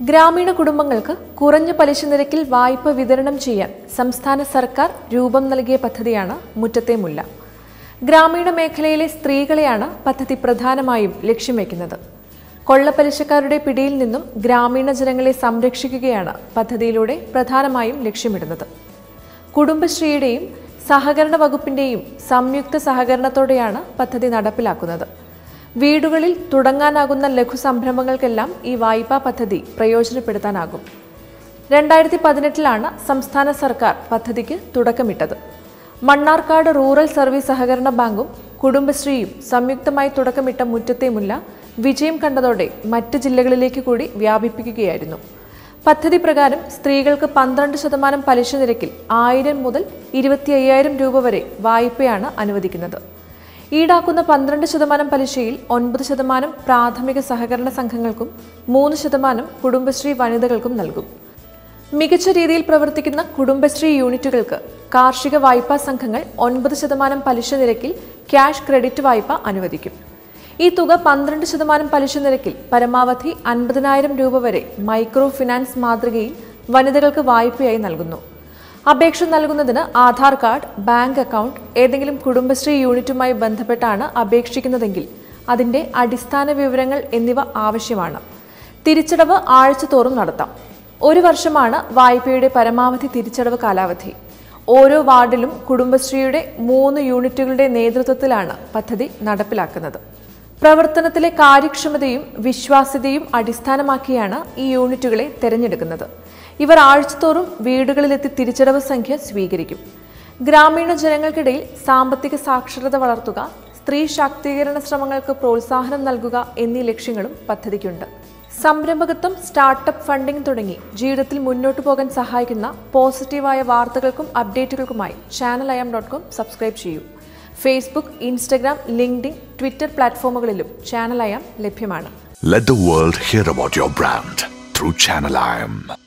ഗ്രാമീണ കുടുംബങ്ങൾക്ക് കുറഞ്ഞ പലിശ നിരക്കിൽ വായ്പ വിതരണം ചെയ്യാൻ സംസ്ഥാന സർക്കാർ രൂപം നൽകിയ പദ്ധതിയാണ് മുറ്റത്തെ മുല്ല ഗ്രാമീണ മേഖലയിലെ സ്ത്രീകളെയാണ് പദ്ധതി പ്രധാനമായും ലക്ഷ്യം വയ്ക്കുന്നത് കൊള്ളപ്പലിശക്കാരുടെ പിടിയിൽ നിന്നും ഗ്രാമീണ ജനങ്ങളെ സംരക്ഷിക്കുകയാണ് പദ്ധതിയിലൂടെ പ്രധാനമായും ലക്ഷ്യമിടുന്നത് കുടുംബശ്രീയുടെയും സഹകരണ വകുപ്പിന്റെയും സംയുക്ത സഹകരണത്തോടെയാണ് പദ്ധതി നടപ്പിലാക്കുന്നത് വീടുകളിൽ തുടങ്ങാനാകുന്ന ലഘു സംരംഭങ്ങൾക്കെല്ലാം ഈ വായ്പാ പദ്ധതി പ്രയോജനപ്പെടുത്താനാകും രണ്ടായിരത്തി പതിനെട്ടിലാണ് സംസ്ഥാന സർക്കാർ പദ്ധതിക്ക് തുടക്കമിട്ടത് മണ്ണാർക്കാട് റൂറൽ സർവീസ് സഹകരണ ബാങ്കും കുടുംബശ്രീയും സംയുക്തമായി തുടക്കമിട്ട മുറ്റത്തെ മുല്ല വിജയം കണ്ടതോടെ മറ്റ് ജില്ലകളിലേക്ക് കൂടി വ്യാപിപ്പിക്കുകയായിരുന്നു പദ്ധതി പ്രകാരം സ്ത്രീകൾക്ക് പന്ത്രണ്ട് ശതമാനം പലിശ നിരക്കിൽ ആയിരം മുതൽ ഇരുപത്തി അയ്യായിരം രൂപ വരെ വായ്പയാണ് അനുവദിക്കുന്നത് ഈടാക്കുന്ന പന്ത്രണ്ട് ശതമാനം പലിശയിൽ ഒൻപത് ശതമാനം പ്രാഥമിക സഹകരണ സംഘങ്ങൾക്കും മൂന്ന് ശതമാനം കുടുംബശ്രീ വനിതകൾക്കും നൽകും മികച്ച രീതിയിൽ പ്രവർത്തിക്കുന്ന കുടുംബശ്രീ യൂണിറ്റുകൾക്ക് കാർഷിക വായ്പാ സംഘങ്ങൾ ഒൻപത് ശതമാനം പലിശ നിരക്കിൽ ക്യാഷ് ക്രെഡിറ്റ് വായ്പ അനുവദിക്കും ഈ തുക പന്ത്രണ്ട് ശതമാനം പലിശ നിരക്കിൽ പരമാവധി അൻപതിനായിരം രൂപ വരെ മൈക്രോ ഫിനാൻസ് മാതൃകയിൽ വനിതകൾക്ക് വായ്പയായി നൽകുന്നു അപേക്ഷ നൽകുന്നതിന് ആധാർ കാർഡ് ബാങ്ക് അക്കൗണ്ട് ഏതെങ്കിലും കുടുംബശ്രീ യൂണിറ്റുമായി ബന്ധപ്പെട്ടാണ് അപേക്ഷിക്കുന്നതെങ്കിൽ അതിന്റെ അടിസ്ഥാന വിവരങ്ങൾ എന്നിവ ആവശ്യമാണ് തിരിച്ചടവ് ആഴ്ചതോറും നടത്താം ഒരു വർഷമാണ് വായ്പയുടെ പരമാവധി തിരിച്ചടവ് കാലാവധി ഓരോ വാർഡിലും കുടുംബശ്രീയുടെ മൂന്ന് യൂണിറ്റുകളുടെ നേതൃത്വത്തിലാണ് പദ്ധതി നടപ്പിലാക്കുന്നത് പ്രവർത്തനത്തിലെ കാര്യക്ഷമതയും വിശ്വാസ്യതയും അടിസ്ഥാനമാക്കിയാണ് ഈ യൂണിറ്റുകളെ തിരഞ്ഞെടുക്കുന്നത് ഇവർ ആഴ്ചതോറും വീടുകളിലെത്തി തിരിച്ചടവ് സംഖ്യ സ്വീകരിക്കും ഗ്രാമീണ ജനങ്ങൾക്കിടയിൽ സാമ്പത്തിക സാക്ഷരത വളർത്തുക സ്ത്രീ ശാക്തീകരണ ശ്രമങ്ങൾക്ക് പ്രോത്സാഹനം നൽകുക എന്നീ ലക്ഷ്യങ്ങളും പദ്ധതിക്കുണ്ട് സംരംഭകത്വം സ്റ്റാർട്ടപ്പ് ഫണ്ടിംഗ് തുടങ്ങി ജീവിതത്തിൽ മുന്നോട്ടു പോകാൻ സഹായിക്കുന്ന പോസിറ്റീവായ വാർത്തകൾക്കും അപ്ഡേറ്റുകൾക്കുമായി channel I'm dot com subscribe ചെയ്യൂ ഫേസ്ബുക്ക് ഇൻസ്റ്റഗ്രാം ലിങ്ക്ഡിൻ ട്വിറ്റർ പ്ലാറ്റ്ഫോമുകളിലും ചാനൽ അയം ലഭ്യമാണ് Let the world hear about your brand through Channel IM.